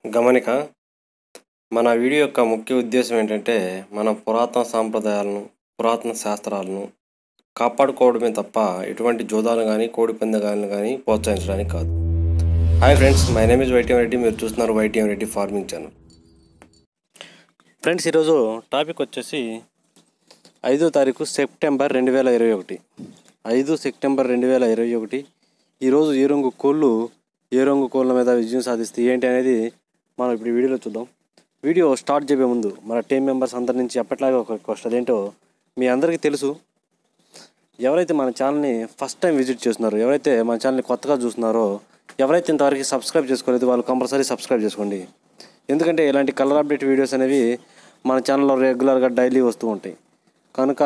గమనిక మన వీడియో యొక్క ముఖ్య ఉద్దేశం ఏంటంటే మన పురాతన సాంప్రదాయాలను పురాతన శాస్త్రాలను కాపాడుకోవడమే తప్ప ఎటువంటి జోదాలు కానీ కోడి పందాలను కానీ ప్రోత్సహించడానికి కాదు hi friends my name is YTM Reddy మీరు చూస్తున్నారు YTM Reddy farming channel friends ఈరోజు టాపిక్ వచ్చేసి ఐదో తారీఖు సెప్టెంబర్ రెండు వేల ఇరవై ఒకటి ఐదు సెప్టెంబర్ రెండు వేల ఇరవై ఒకటి ఈరోజు ఏ రంగు కోళ్ళు ఏ రంగు కోళ్ళ మీద విజయం సాధిస్తే ఏంటి అనేది మనం ఇప్పుడు ఈ వీడియోలో చూద్దాం వీడియో స్టార్ట్ చేయే ముందు మన టీం మెంబర్స్ అందరి నుంచి ఎప్పటిలాగా ఒక రిక్వెస్ట్ అదేంటో మీ అందరికీ తెలుసు ఎవరైతే మన ఛానల్ని ఫస్ట్ టైం విజిట్ చేస్తున్నారో ఎవరైతే మన ఛానల్ని కొత్తగా చూస్తున్నారో ఎవరైతే ఇంతవరకు సబ్స్క్రైబ్ చేసుకోలేదు వాళ్ళు కంపల్సరీ సబ్స్క్రైబ్ చేసుకోండి ఎందుకంటే ఇలాంటి కలర్ అప్డేట్ వీడియోస్ అనేవి మన ఛానల్లో రెగ్యులర్గా డైలీ వస్తూ ఉంటాయి కనుక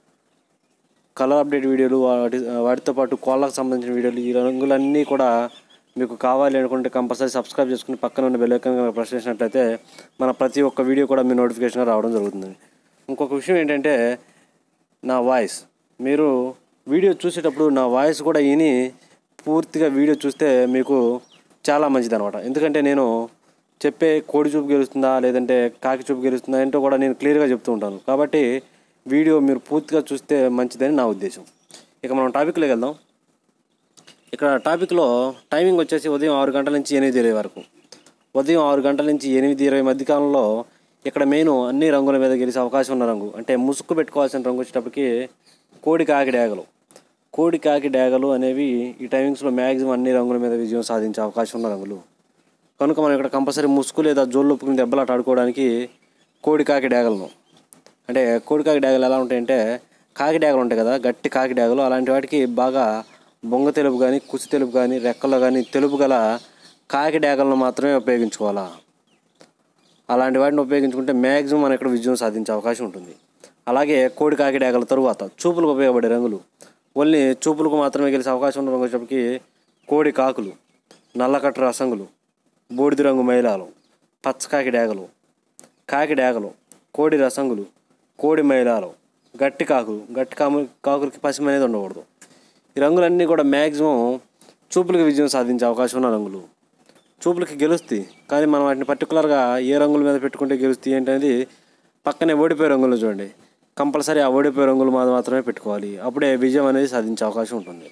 కలర్ అప్డేట్ వీడియోలు వాటి వాటితో పాటు కోళ్ళకు సంబంధించిన వీడియోలు ఈ రంగులన్నీ కూడా మీకు కావాలి అనుకుంటే కంపల్సరీ సబ్స్క్రైబ్ చేసుకుని పక్కన ఉన్న బెల్ ఐకాన్ ప్రెస్ చేసినట్లయితే మన ప్రతి ఒక్క వీడియో కూడా మీ నోటిఫికేషన్గా రావడం జరుగుతుంది ఇంకొక విషయం ఏంటంటే నా వాయిస్ మీరు వీడియో చూసేటప్పుడు నా వాయిస్ కూడా విని పూర్తిగా వీడియో చూస్తే మీకు చాలా మంచిది అనమాట ఎందుకంటే నేను చెప్పే కోడి చూపు గెలుస్తుందా లేదంటే కాకి చూపు గెలుస్తుందా ఏంటో కూడా నేను క్లియర్గా చెప్తూ ఉంటాను కాబట్టి వీడియో మీరు పూర్తిగా చూస్తే మంచిదని నా ఉద్దేశం ఇక మనం టాపిక్లోకి వెళ్దాం ఇక్కడ టాపిక్లో టైమింగ్ వచ్చేసి ఉదయం ఆరు గంటల నుంచి ఎనిమిది ఇరవై వరకు ఉదయం ఆరు గంటల నుంచి ఎనిమిది ఇరవై మధ్య కాలంలో ఇక్కడ మెయిన్ అన్ని రంగుల మీద గెలిచే అవకాశం ఉన్న రంగు అంటే ముసుగు పెట్టుకోవాల్సిన రంగు వచ్చేటప్పటికి కోడి కాకి డేగలు కోడి కాకి డేగలు అనేవి ఈ టైమింగ్స్లో మ్యాక్సిమం అన్ని రంగుల మీద విజయం సాధించే అవకాశం ఉన్న రంగులు కనుక మనం ఇక్కడ కంపల్సరీ ముసుగు లేదా జోళ్ళు ఒప్పుకుని దెబ్బలాట ఆడుకోవడానికి కోడి కాకి డేగలను అంటే కోడి కాకి డేగలు ఎలా ఉంటాయంటే కాకి డేగలు ఉంటాయి కదా గట్టి కాకి డేగలు అలాంటి వాటికి బాగా బొంగ తెలుపు కానీ కుసి తెలుపు కానీ రెక్కల్లో కానీ తెలుపు గల కాకి డేగలను మాత్రమే ఉపయోగించుకోవాలా అలాంటి వాటిని ఉపయోగించుకుంటే మ్యాక్సిమం మనం ఇక్కడ విజయం సాధించే అవకాశం ఉంటుంది అలాగే కోడి కాకి డేగల తరువాత చూపులకు ఉపయోగపడే రంగులు ఓన్లీ చూపులకు మాత్రమే గెలిచే అవకాశం ఉన్న రంగు వచ్చేటప్పటికి కోడి కాకులు నల్లకట్ట రసంగులు బూడిద రంగు మైలాలు పచ్చకాకి డేగలు కాకి డేగలు కోడి రసంగులు కోడి మైలాలు గట్టి కాకులు గట్టి కాము కాకులకి పసిమ అనేది ఉండకూడదు ఈ రంగులన్నీ కూడా మ్యాక్సిమం చూపులకు విజయం సాధించే అవకాశం ఉన్న రంగులు చూపులకి గెలుస్తాయి కానీ మనం వాటిని పర్టికులర్గా ఏ రంగుల మీద పెట్టుకుంటే గెలుస్తాయి ఏంటనేది పక్కనే ఓడిపోయే రంగులు చూడండి కంపల్సరీ ఆ ఓడిపోయే రంగులు మీద మాత్రమే పెట్టుకోవాలి అప్పుడే విజయం అనేది సాధించే అవకాశం ఉంటుంది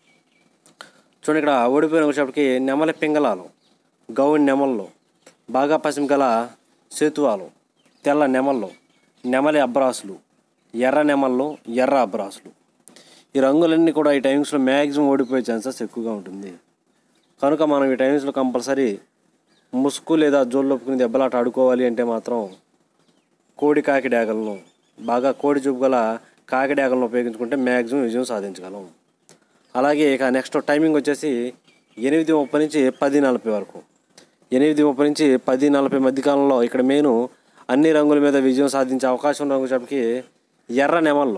చూడండి ఇక్కడ ఓడిపోయిన వచ్చేటప్పటికి నెమలి పింగళాలు గౌని నెమళ్ళు బాగా పసిమి గల సేతువాలు తెల్ల నెమళ్ళు నెమలి అబ్రాసులు ఎర్ర నెమళ్ళు ఎర్ర అబ్రాసులు ఈ రంగులన్నీ కూడా ఈ టైమ్స్లో మ్యాక్సిమం ఓడిపోయే ఛాన్సెస్ ఎక్కువగా ఉంటుంది కనుక మనం ఈ టైమ్స్లో కంపల్సరీ ముసుగు లేదా జోళ్ళొప్పుకుని దెబ్బలాట ఆడుకోవాలి అంటే మాత్రం కోడి కాకి డాగలను బాగా కోడి చూపు గల కాకి డాగలను ఉపయోగించుకుంటే మ్యాక్సిమం విజయం సాధించగలం అలాగే ఇక నెక్స్ట్ టైమింగ్ వచ్చేసి ఎనిమిది ముప్పై నుంచి పది నలభై వరకు ఎనిమిది ముప్పై నుంచి పది నలభై మధ్య కాలంలో ఇక్కడ మెయిన్ అన్ని రంగుల మీద విజయం సాధించే అవకాశం రంగు చెప్పకి ఎర్ర నెమల్లో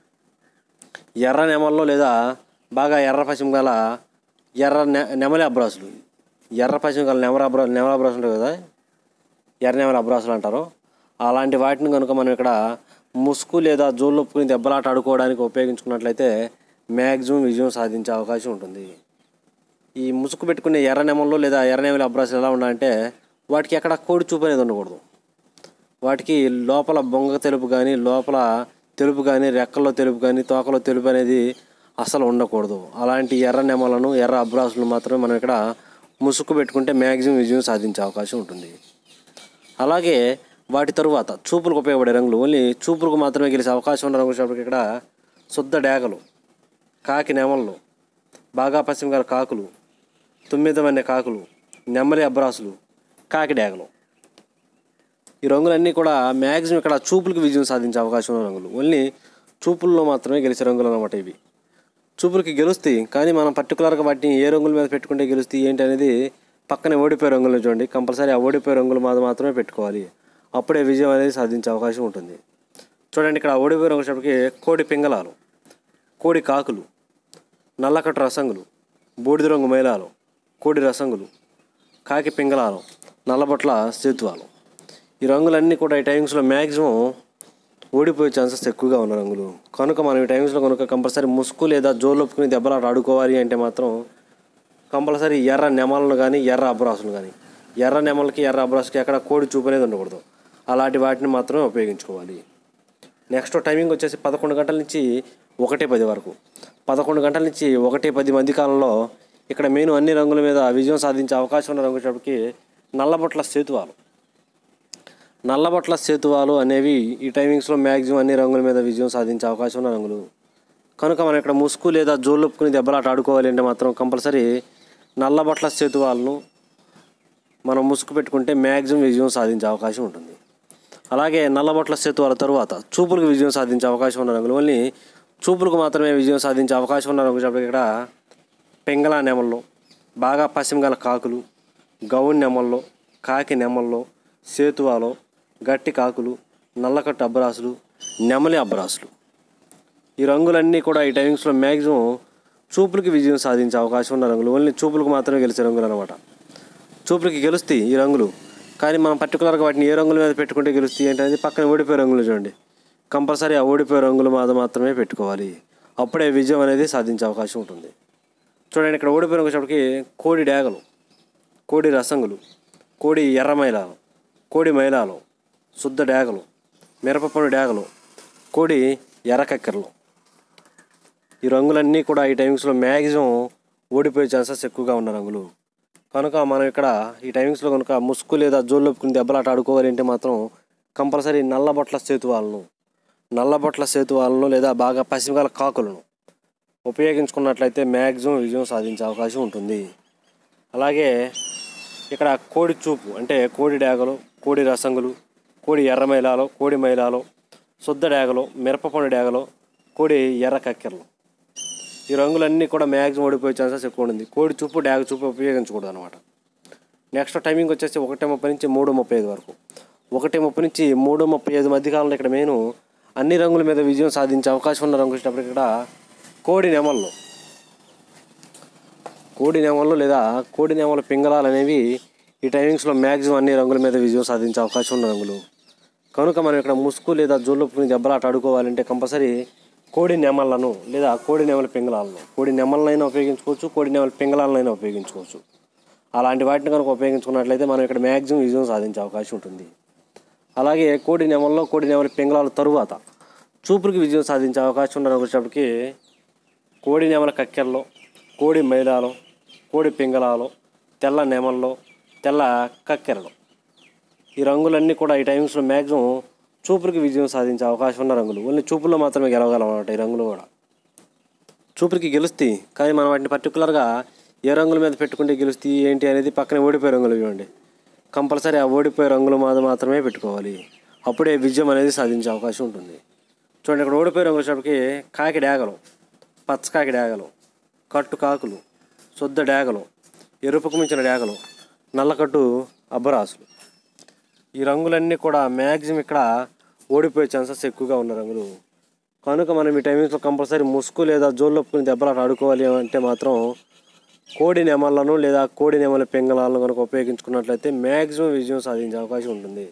ఎర్ర నెమల్లో లేదా బాగా ఎర్ర పశ్చిమ గల ఎర్ర నె నెమలి అబ్రాసులు ఎర్ర పశ్చిమ గల నెమల అబ్రా నెమల అబ్రాసులు ఉంటాయి కదా ఎర్ర నెమల అబ్రాసులు అంటారు అలాంటి వాటిని కనుక మనం ఇక్కడ ముసుగు లేదా జోళ్ళు ఒప్పుకుని దెబ్బలాట ఆడుకోవడానికి ఉపయోగించుకున్నట్లయితే మ్యాక్సిమం విజయం సాధించే అవకాశం ఉంటుంది ఈ ముసుగు పెట్టుకునే ఎర్ర నెమల్లో లేదా ఎర్ర నెమలి అబ్రాసులు ఎలా ఉండాలంటే వాటికి ఎక్కడ కోడి చూపు అనేది ఉండకూడదు వాటికి లోపల బొంగ తెలుపు కానీ లోపల తెలుపు కానీ రెక్కల్లో తెలుపు కానీ తోకలో తెలుపు అనేది అసలు ఉండకూడదు అలాంటి ఎర్ర నెమలను ఎర్ర అబ్రాసులు మాత్రమే మనం ఇక్కడ ముసుగు పెట్టుకుంటే మ్యాక్సిమం విజయం సాధించే అవకాశం ఉంటుంది అలాగే వాటి తరువాత చూపులకు ఉపయోగపడే రంగులు ఓన్లీ చూపులకు మాత్రమే గెలిచే అవకాశం ఉన్న రంగు వచ్చేటప్పటికి ఇక్కడ శుద్ధ డేగలు కాకి నెమళ్ళు బాగా పశ్చిమ గల కాకులు తొమ్మిదమనే కాకులు నెమ్మలి అబ్రాసులు కాకి డేగలు ఈ రంగులన్నీ కూడా మ్యాక్సిమం ఇక్కడ చూపులకు విజయం సాధించే అవకాశం ఉన్న రంగులు ఓన్లీ చూపుల్లో మాత్రమే గెలిచే రంగులు అనమాట ఇవి చూపులకి గెలుస్తాయి కానీ మనం పర్టికులర్గా వాటిని ఏ రంగుల మీద పెట్టుకుంటే గెలుస్తాయి ఏంటి అనేది పక్కనే ఓడిపోయే రంగులు చూడండి కంపల్సరీ ఆ ఓడిపోయే రంగుల మీద మాత్రమే పెట్టుకోవాలి అప్పుడే విజయం అనేది సాధించే అవకాశం ఉంటుంది చూడండి ఇక్కడ ఓడిపోయే రంగు వచ్చేటప్పటికి కోడి పింగళాలు కోడి కాకులు నల్లకట్టు రసంగులు బూడిద రంగు మైలాలు కోడి రసంగులు కాకి పింగళాలు నల్లబొట్ల సేతువాలు ఈ రంగులన్నీ కూడా ఈ టైమింగ్స్లో మ్యాక్సిమం ఓడిపోయే ఛాన్సెస్ ఎక్కువగా ఉన్న రంగులు కనుక మనం ఈ టైమ్స్లో కనుక కంపల్సరీ ముసుగు లేదా జోలొప్పుకుని దెబ్బలాట ఆడుకోవాలి అంటే మాత్రం కంపల్సరీ ఎర్ర నెమలను కానీ ఎర్ర అబ్రాసులు కానీ ఎర్ర నెమలకి ఎర్ర అబ్రాస్కి ఎక్కడ కోడి చూపు అనేది ఉండకూడదు అలాంటి వాటిని మాత్రమే ఉపయోగించుకోవాలి నెక్స్ట్ టైమింగ్ వచ్చేసి పదకొండు గంటల నుంచి ఒకటి పది వరకు పదకొండు గంటల నుంచి ఒకటి పది మధ్య కాలంలో ఇక్కడ మెయిన్ అన్ని రంగుల మీద విజయం సాధించే అవకాశం ఉన్న రంగు వచ్చేటప్పటికి నల్లబొట్ల సేతువాలు నల్లబొట్ల సేతువాలు అనేవి ఈ టైమింగ్స్లో మ్యాక్సిమం అన్ని రంగుల మీద విజయం సాధించే అవకాశం ఉన్న రంగులు కనుక మనం ఇక్కడ ముసుగు లేదా జోళ్ళొప్పుకుని దెబ్బలాట ఆడుకోవాలి అంటే మాత్రం కంపల్సరీ నల్లబొట్ల సేతువాలను మనం ముసుగు పెట్టుకుంటే మ్యాక్సిమం విజయం సాధించే అవకాశం ఉంటుంది అలాగే నల్లబొట్ల సేతువాల తరువాత చూపులకు విజయం సాధించే అవకాశం ఉన్న రంగులు ఓన్లీ చూపులకు మాత్రమే విజయం సాధించే అవకాశం ఉన్న రంగు చెప్పి ఇక్కడ పెంగళ నెమల్లో బాగా పశ్చిమగల కాకులు గౌన్ నెమల్లో కాకి నెమల్లో సేతువాలో గట్టి కాకులు నల్లకట్టు అబ్బరాసులు నెమలి అబ్బరాసులు ఈ రంగులన్నీ కూడా ఈ టైమింగ్స్లో మ్యాక్సిమం చూపులకి విజయం సాధించే అవకాశం ఉన్న రంగులు ఓన్లీ చూపులకు మాత్రమే గెలిచే రంగులు అనమాట చూపులకి గెలుస్తాయి ఈ రంగులు కానీ మనం పర్టికులర్గా వాటిని ఏ రంగుల మీద పెట్టుకుంటే గెలుస్తాయి ఏంటి అనేది పక్కన ఓడిపోయే రంగులు చూడండి కంపల్సరీ ఆ ఓడిపోయే రంగుల మీద మాత్రమే పెట్టుకోవాలి అప్పుడే విజయం అనేది సాధించే అవకాశం ఉంటుంది చూడండి ఇక్కడ ఓడిపోయిన వచ్చేటప్పటికి కోడి డేగలు కోడి రసంగులు కోడి ఎర్ర మైలాలు కోడి మైలాలు శుద్ధ డేగలు మిరపపండు డేగలు కోడి ఎర్ర కక్కెరలు ఈ రంగులన్నీ కూడా ఈ టైమింగ్స్లో మ్యాక్సిమం ఓడిపోయే ఛాన్సెస్ ఎక్కువగా ఉన్న రంగులు కనుక మనం ఇక్కడ ఈ టైమింగ్స్లో కనుక ముసుగు లేదా జోళ్ళొప్పుకుని దెబ్బలాట ఆడుకోవాలి అంటే మాత్రం కంపల్సరీ నల్లబొట్ల సేతువాలను నల్లబొట్ల సేతువాలను లేదా బాగా పసిమిగల కాకులను ఉపయోగించుకున్నట్లయితే మ్యాక్సిమం విజయం సాధించే అవకాశం ఉంటుంది అలాగే ఇక్కడ కోడి చూపు అంటే కోడి డేగలు కోడి రసంగులు కోడి ఎర్ర మైలాలో కోడి మైలాలో శుద్ధ డేగలు మిరపపండు డేగలు కోడి ఎర్ర కక్కెరలు ఈ రంగులన్నీ కూడా మ్యాక్సిమం ఓడిపోయే ఛాన్సెస్ ఎక్కువ ఉంది కోడి చూపు డాగ చూపు ఉపయోగించకూడదు అనమాట నెక్స్ట్ టైమింగ్ వచ్చేసి ఒకటి ముప్పై నుంచి మూడు ముప్పై ఐదు వరకు ఒకటి ముప్పై నుంచి మూడు ముప్పై ఐదు మధ్య కాలంలో ఇక్కడ మెయిన్ అన్ని రంగుల మీద విజయం సాధించే అవకాశం ఉన్న రంగు వచ్చినప్పటికి ఇక్కడ కోడి నెమళ్ళు కోడి నెమళ్ళు లేదా కోడి నెమల పింగళాలు అనేవి ఈ టైమింగ్స్లో మ్యాక్సిమం అన్ని రంగుల మీద విజయం సాధించే అవకాశం ఉన్న రంగులు కనుక మనం ఇక్కడ ముసుగు లేదా జోళ్ళొప్పుకుని దెబ్బలాట ఆడుకోవాలంటే కంపల్సరీ కోడి నెమళ్ళను లేదా కోడి నెమల పింగళాలను కోడి నెమలనైనా ఉపయోగించుకోవచ్చు కోడి నెమల పింగళాలనైనా ఉపయోగించుకోవచ్చు అలాంటి వాటిని కనుక ఉపయోగించుకున్నట్లయితే మనం ఇక్కడ మ్యాక్సిమం విజయం సాధించే అవకాశం ఉంటుంది అలాగే కోడి నెమల్లో కోడి నెమల పింగళాల తరువాత చూపులకు విజయం సాధించే అవకాశం ఉన్న వచ్చేటప్పటికి కోడి నెమల కక్కెరలో కోడి మైలాలో కోడి పింగళాలో తెల్ల నెమల్లో తెల్ల కక్కెరలో ఈ రంగులన్నీ కూడా ఈ టైమ్స్లో మ్యాక్సిమం చూపులకు విజయం సాధించే అవకాశం ఉన్న రంగులు ఓన్లీ చూపుల్లో మాత్రమే గెలవగలం అన్నమాట ఈ రంగులు కూడా చూపులకి గెలుస్తాయి కానీ మనం వాటిని పర్టికులర్గా ఏ రంగుల మీద పెట్టుకుంటే గెలుస్తాయి ఏంటి అనేది పక్కనే ఓడిపోయే రంగులు ఇవ్వండి కంపల్సరీ ఆ ఓడిపోయే రంగులు మీద మాత్రమే పెట్టుకోవాలి అప్పుడే విజయం అనేది సాధించే అవకాశం ఉంటుంది చూడండి ఇక్కడ ఓడిపోయే రంగులు వచ్చేటప్పటికి కాకి డేగలు పచ్చకాకి డేగలు కట్టు కాకులు శుద్ధ డేగలు ఎరుపుకు మించిన డేగలు నల్లకట్టు అబ్బరాసులు ఈ రంగులన్నీ కూడా మ్యాక్సిమం ఇక్కడ ఓడిపోయే ఛాన్సెస్ ఎక్కువగా ఉన్న రంగులు కనుక మనం ఈ టైమింగ్స్లో కంపల్సరీ ముసుగు లేదా జోళ్ళొప్పుకుని దెబ్బలాట ఆడుకోవాలి అంటే మాత్రం కోడి నెమలను లేదా కోడి నెమల పెంగళాలను కనుక ఉపయోగించుకున్నట్లయితే మ్యాక్సిమం విజయం సాధించే అవకాశం ఉంటుంది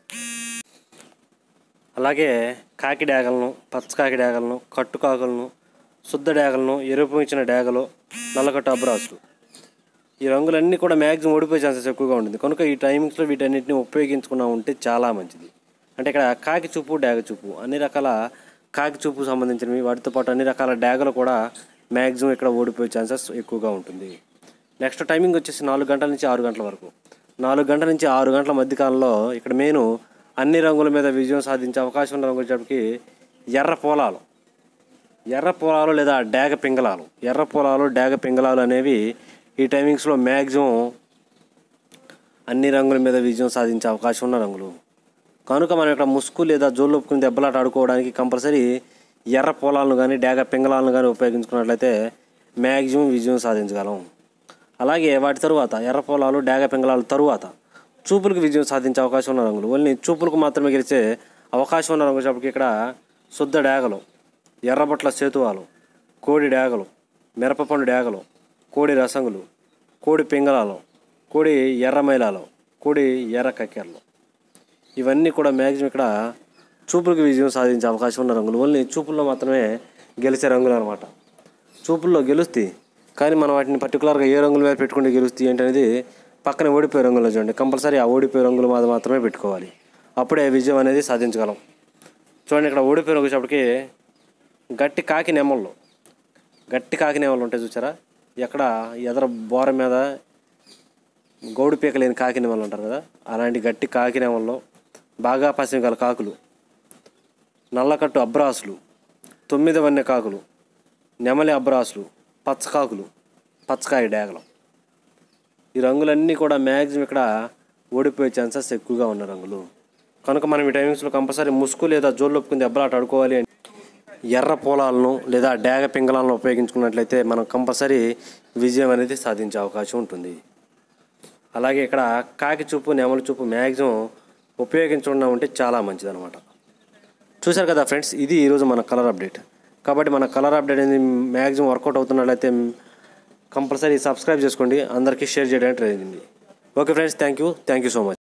అలాగే కాకి డేగలను పచ్చ కాకి డేగలను కట్టు కాకులను శుద్ధ డేగలను ఎరుపు ఇచ్చిన డేగలు నల్లకట్టు అబ్రాసులు ఈ రంగులన్నీ కూడా మ్యాక్సిమం ఓడిపోయే ఛాన్సెస్ ఎక్కువగా ఉంటుంది కనుక ఈ టైమింగ్స్లో వీటన్నిటిని ఉపయోగించుకున్నా ఉంటే చాలా మంచిది అంటే ఇక్కడ కాకి చూపు డాగ చూపు అన్ని రకాల కాకి చూపు సంబంధించినవి వాటితో పాటు అన్ని రకాల డాగలు కూడా మ్యాక్సిమం ఇక్కడ ఓడిపోయే ఛాన్సెస్ ఎక్కువగా ఉంటుంది నెక్స్ట్ టైమింగ్ వచ్చేసి నాలుగు గంటల నుంచి ఆరు గంటల వరకు నాలుగు గంటల నుంచి ఆరు గంటల మధ్య కాలంలో ఇక్కడ మెయిన్ అన్ని రంగుల మీద విజయం సాధించే అవకాశం ఉన్న రంగు వచ్చేటప్పటికి ఎర్ర పొలాలు ఎర్ర పొలాలు లేదా డాగ పింగళాలు ఎర్ర పొలాలు డాగ పింగళాలు అనేవి ఈ టైమింగ్స్లో మ్యాక్సిమం అన్ని రంగుల మీద విజయం సాధించే అవకాశం ఉన్న రంగులు కనుక మనం ఇక్కడ ముసుగు లేదా జోళ్ళొప్పుకుని దెబ్బలాట ఆడుకోవడానికి కంపల్సరీ ఎర్ర పొలాలను కానీ డాగ పింగళాలను కానీ ఉపయోగించుకున్నట్లయితే మ్యాక్సిమం విజయం సాధించగలం అలాగే వాటి తరువాత ఎర్ర పొలాలు డాగ పింగళాల తరువాత చూపులకు విజయం సాధించే అవకాశం ఉన్న రంగులు ఓన్లీ చూపులకు మాత్రమే గెలిచే అవకాశం ఉన్న రంగు వచ్చేటప్పటికి ఇక్కడ శుద్ధ డాగలు ఎర్రబొట్ల సేతువాలు కోడి డాగలు మిరపపండు డాగలు కోడి రసంగులు కోడి పింగళాలు కోడి ఎర్ర మైలాలు కోడి ఎర్ర కక్కెరలు ఇవన్నీ కూడా మ్యాక్సిమం ఇక్కడ చూపులకు విజయం సాధించే అవకాశం ఉన్న రంగులు ఓన్లీ చూపుల్లో మాత్రమే గెలిచే రంగులు అనమాట చూపుల్లో గెలుస్తాయి కానీ మనం వాటిని పర్టికులర్గా ఏ రంగుల మీద పెట్టుకుంటే గెలుస్తాయి ఏంటి అనేది పక్కన ఓడిపోయే రంగులో చూడండి కంపల్సరీ ఆ ఓడిపోయే రంగులు మాది మాత్రమే పెట్టుకోవాలి అప్పుడే విజయం అనేది సాధించగలం చూడండి ఇక్కడ ఓడిపోయే రంగు వచ్చేప్పటికి గట్టి కాకి నెమళ్ళు గట్టి కాకి నెమళ్ళు ఉంటాయి చూసారా ఎక్కడ ఎదర బోర మీద గౌడు పీక లేని కాకి నెమళ్ళు ఉంటారు కదా అలాంటి గట్టి కాకి నెమళ్ళు బాగా పసిమి గల కాకులు నల్లకట్టు అబ్రాసులు తొమ్మిది వన్య కాకులు నెమలి అబ్రాసులు పచ్చకాకులు పచ్చకాయ డేగలం ఈ రంగులన్నీ కూడా మ్యాక్సిమం ఇక్కడ ఓడిపోయే ఛాన్సెస్ ఎక్కువగా ఉన్న రంగులు కనుక మనం ఈ టైమింగ్స్లో కంపల్సరీ ముసుగు లేదా జోలు ఒప్పుకుని దెబ్బలాట ఆడుకోవాలి అంటే ఎర్ర పొలాలను లేదా డేగ పింగళాలను ఉపయోగించుకున్నట్లయితే మనం కంపల్సరీ విజయం అనేది సాధించే అవకాశం ఉంటుంది అలాగే ఇక్కడ కాకి చూపు నెమలి చూపు మ్యాక్సిమం ఉపయోగించకుండా ఉంటే చాలా మంచిదన్నమాట చూశారు కదా ఫ్రెండ్స్ ఇది ఈరోజు మన కలర్ అప్డేట్ కాబట్టి మన కలర్ అప్డేట్ అనేది మ్యాక్సిమం వర్కౌట్ అవుతున్నట్లయితే కంపల్సరీ సబ్స్క్రైబ్ చేసుకోండి అందరికీ షేర్ చేయడానికి ట్రై చేయండి okay friends thank you thank you so much